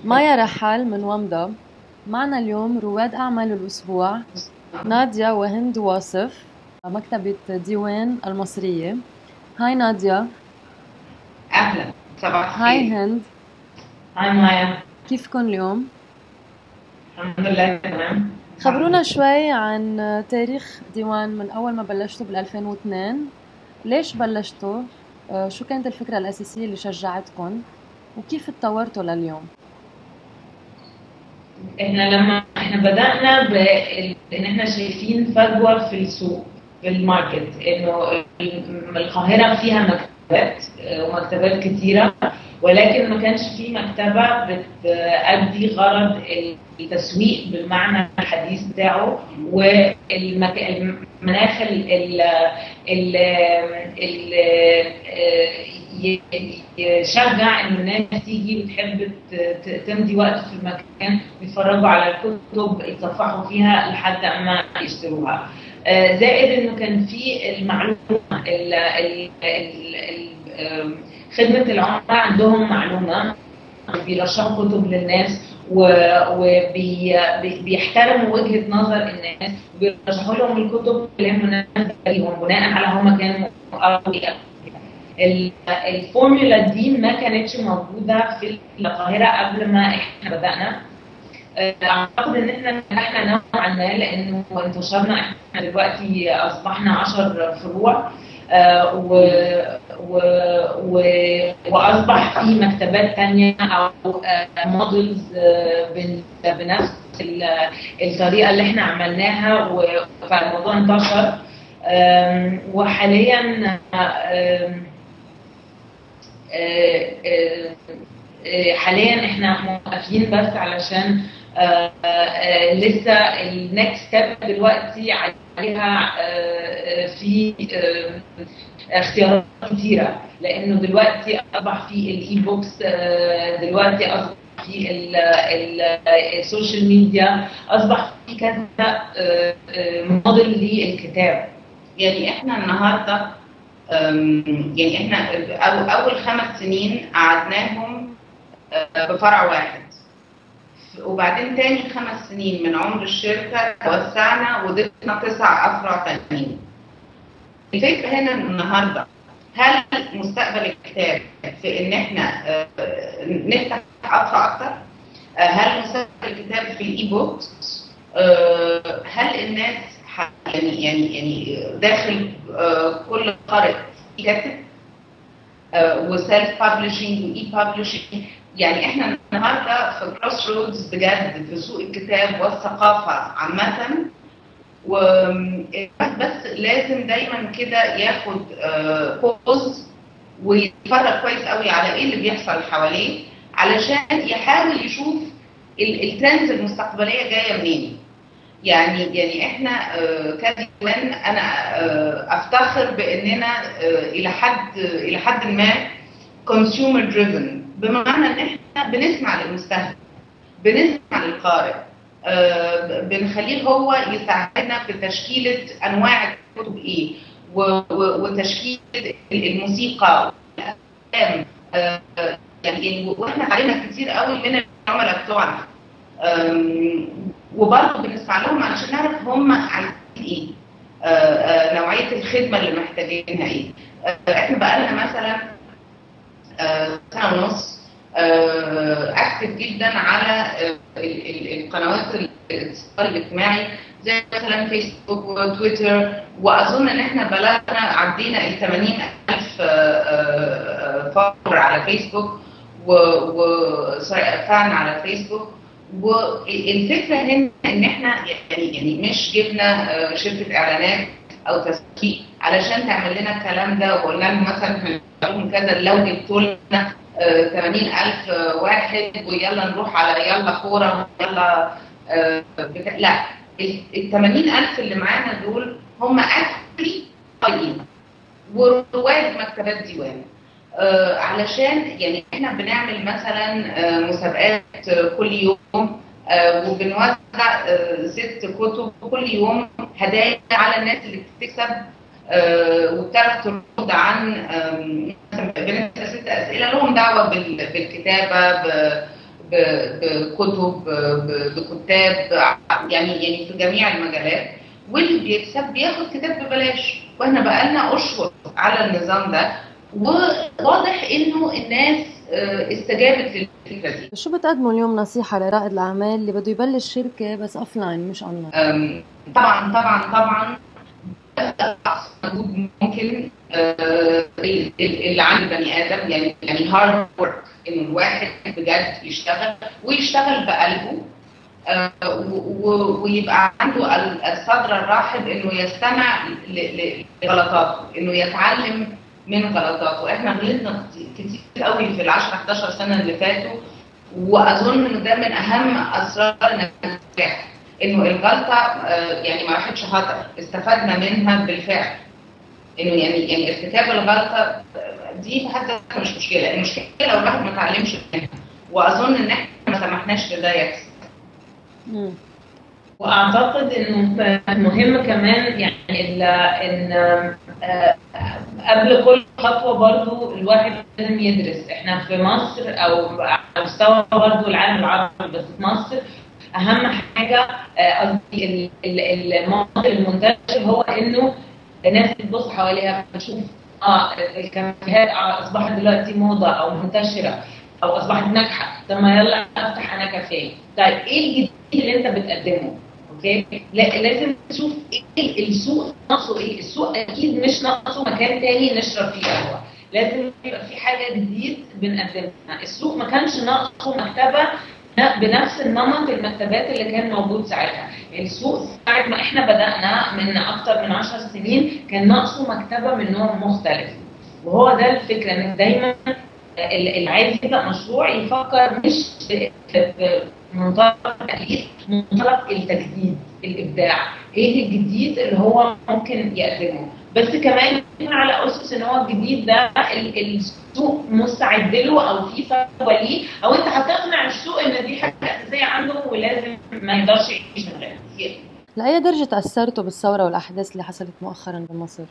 مايا رحال من ومضة معنا اليوم رواد أعمال الأسبوع ناديا وهند واصف مكتبة ديوان المصرية هاي ناديا اهلا صباح هاي الخير هند هاي مايا كيفكن اليوم؟ الحمد لله تمام خبرونا شوي عن تاريخ ديوان من أول ما بلشتوا بال 2002 ليش بلشتوا؟ آه، شو كانت الفكرة الأساسية اللي شجعتكم؟ وكيف تطورتوا لليوم؟ احنا لما احنا بدأنا بال... ان احنا شايفين فجوة في السوق في الماركت انه ال- القاهرة فيها مكتبات آه، ومكتبات كتيرة ولكن ما كانش في مكتبة بتأدي غرض التسويق بالمعنى الحديث بتاعه والمناخ ال ال ال ال ي- يشجع ان الناس تيجي وتحب ت- ت- تمضي وقت في المكان ويتفرجوا على الكتب يتصفحوا فيها لحد ما يشتروها. آه، زائد انه كان في المعلومه ال ال ال ال آم، خدمه العملاء عندهم معلومه بيرشحوا كتب للناس وبيحترموا وجهه نظر الناس وبيرشحوا لهم الكتب اللي هي مناسبه ليهم بناء على هم كانوا قرأوا إيه قبل كده. ال- الفورمولا دي ما كانتش موجوده في القاهره قبل ما احنا بدانا آه، اعتقد ان احنا نجحنا نوعا ما لانه انتشرنا احنا دلوقتي اصبحنا 10 فروع آه، و و و واصبح في مكتبات تانية او مودلز بنفس ال- الطريقه اللي احنا عملناها و- فالموضوع انتشر آم، وحاليا آم، آه، آه، آه، حاليا احنا موقفين بس علشان آه، آه، لسه النكست ستيب دلوقتي عليها آه، آه، في آه، اختيارات كتيره لانه دلوقتي اصبح في الاي بوكس آه، دلوقتي اصبح في ال- ال- السوشيال ميديا اصبح في كذا آه، آه، موديل للكتاب يعني احنا النهارده أم، يعني احنا أو- اول خمس سنين قعدناهم أه، بفرع واحد وبعدين تاني خمس سنين من عمر الشركه وسعنا وضفنا تسع افرع تانيين. الفكره هنا النهارده هل مستقبل الكتاب في ان احنا أه، نفتح افرع اكتر؟ أه، هل مستقبل الكتاب في الاي بوكس؟ أه، هل الناس ح- يعني يعني يعني داخل آه، كل قارئ يكتب وسيلف بابلشنج واي بابلشنج يعني احنا النهارده في كروس رودز بجد في سوق الكتاب والثقافه عامه والواحد بس لازم دايما كده ياخد بوز ويتفرج كويس قوي على ايه اللي بيحصل حواليه علشان يحاول يشوف الترندز المستقبليه جايه منين يعني يعني احنا آه، كديوان انا آه، افتخر باننا آه، الى حد الى حد ما كونسيومر دريفن بمعنى ان احنا بنسمع للمستهلك بنسمع للقارئ آه، بنخليه هو يساعدنا في تشكيله انواع الكتب ايه و- و- وتشكيل الموسيقى والافلام آه، يعني واحنا اتعلمنا كتير قوي من العملاء بتوعنا أم، وبرضه بنسمع لهم علشان نعرف هم عايزين ايه آه، آه، نوعيه الخدمه اللي محتاجينها ايه آه، احنا بقالنا مثلا آه، سنه ونص اكتف جدا على آه، ال- ال- القنوات الاتصال الاجتماعي زي مثلا فيسبوك وتويتر واظن ان احنا بلغنا عدينا ال 80000 فولور على فيسبوك و, و sorry، فان على فيسبوك والفكره هنا ان احنا يعني يعني مش جبنا آه، شركه اعلانات او تسويق علشان تعمل لنا الكلام ده وقلنا لهم مثلا احنا بنعمل كذا لو جبتوا لنا آه، 80000 واحد ويلا نروح على يلا كوره يلا آه، بتاع لا ال 80000 اللي معانا دول هم اكشلي قايمين ورواد مكتبات ديوان آه، علشان يعني احنا بنعمل مثلا آه، مسابقات آه، كل يوم آه، وبنوزع آه، ست كتب كل يوم هدايا على الناس اللي بتكسب آه، وبتعرف ترد عن آم، مثلا بنسال ست اسئله لهم دعوه بال- بالكتابه ب- بكتب بكتاب يعني يعني في جميع المجالات واللي بيكسب بياخد كتاب ببلاش واحنا بقالنا اشهر على النظام ده وواضح انه الناس استجابت للفكره دي شو بتقدموا اليوم نصيحه لرائد الاعمال اللي بده يبلش شركه بس اوف لاين مش اونلاين طبعا طبعا طبعا اقصى مجهود ممكن اللي عند البني ادم يعني يعني هارد ورك انه الواحد بجد يشتغل ويشتغل بقلبه ويبقى عنده الصدر الرحب انه يستمع لغلطاته انه يتعلم من غلطاته احنا غلطنا كتير قوي في ال 10 11 سنه اللي فاتوا واظن انه ده من اهم اسرار النجاح انه الغلطه يعني ما راحتش هدر استفدنا منها بالفعل انه يعني يعني ارتكاب الغلطه دي في حد ذاتها مش مشكله المشكله لو الواحد ما اتعلمش منها واظن ان احنا ما سمحناش لده يحصل واعتقد انه مهم كمان يعني ان قبل كل خطوه برضو الواحد لازم يدرس احنا في مصر او على مستوى برضو العالم العربي بس في مصر اهم حاجه قصدي المنطق المنتشر هو انه الناس بتبص حواليها بتشوف اه الكافيهات اصبحت دلوقتي موضه او منتشره او اصبحت ناجحه طب ما يلا افتح انا كافيه طيب ايه الجديد اللي انت بتقدمه اوكي لازم تشوف ايه السوق ناقصه ايه السوق اكيد مش ناقصه مكان تاني نشرب فيه قهوه لازم يبقى في حاجه جديد بنقدمها السوق ما كانش ناقصه مكتبه بنفس النمط المكتبات اللي كان موجود ساعتها السوق ساعة ما احنا بدأنا من أكتر من 10 سنين كان ناقصه مكتبة من نوع مختلف وهو ده الفكرة إن دايما اللي عايز يبدأ مشروع يفكر مش في منطلق التأليف منطلق التجديد الإبداع إيه الجديد اللي هو ممكن يقدمه بس كمان على اسس ان هو الجديد ده السوق مستعد له او في فجوه ليه او انت هتقنع السوق ان دي حاجه اساسيه عنده ولازم ما يقدرش يعيش من غيرها. لأي درجة تأثرتوا بالثورة والأحداث اللي حصلت مؤخرا بمصر؟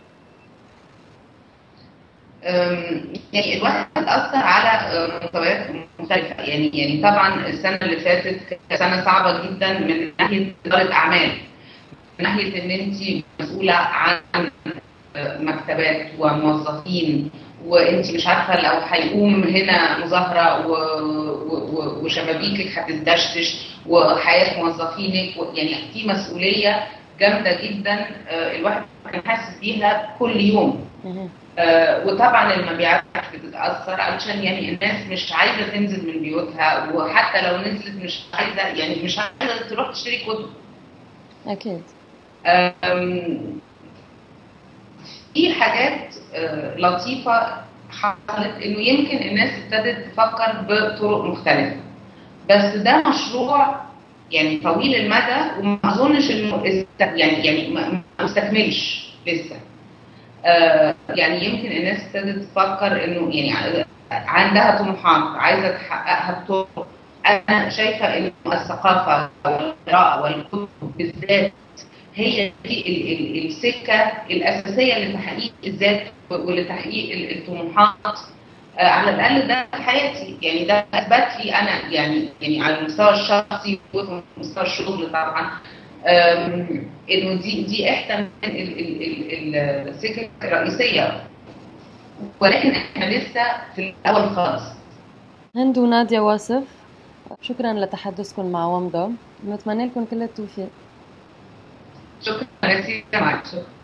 يعني الواحد اتأثر على مستويات مختلفة يعني يعني طبعا السنة اللي فاتت كانت سنة صعبة جدا من ناحية إدارة أعمال من ناحية إن أنت مسؤولة عن مكتبات وموظفين وانت مش عارفه لو هيقوم هنا مظاهره و... و... وشبابيكك هتدشدش وحياه موظفينك و... يعني في مسؤوليه جامده جدا الواحد كان حاسس بيها كل يوم آه وطبعا المبيعات بتتاثر علشان يعني الناس مش عايزه تنزل من بيوتها وحتى لو نزلت مش عايزه يعني مش عايزه تروح تشتري كتب اكيد في حاجات لطيفة حصلت انه يمكن الناس ابتدت تفكر بطرق مختلفة بس ده مشروع يعني طويل المدى وما اظنش انه يعني يعني ما استكملش لسه يعني يمكن الناس ابتدت تفكر انه يعني عندها طموحات عايزه تحققها بطرق انا شايفه انه الثقافه والقراءه والكتب بالذات هي دي السكه الاساسيه لتحقيق الذات ولتحقيق الطموحات على الاقل ده في حياتي يعني ده اثبت لي انا يعني يعني على المستوى الشخصي وفي مستوى الشغل طبعا انه دي دي احدى السكك الرئيسيه ولكن احنا لسه في الاول خالص هند ونادية واصف شكرا لتحدثكم مع ومضة نتمنى لكم كل التوفيق شكرا لك شكرا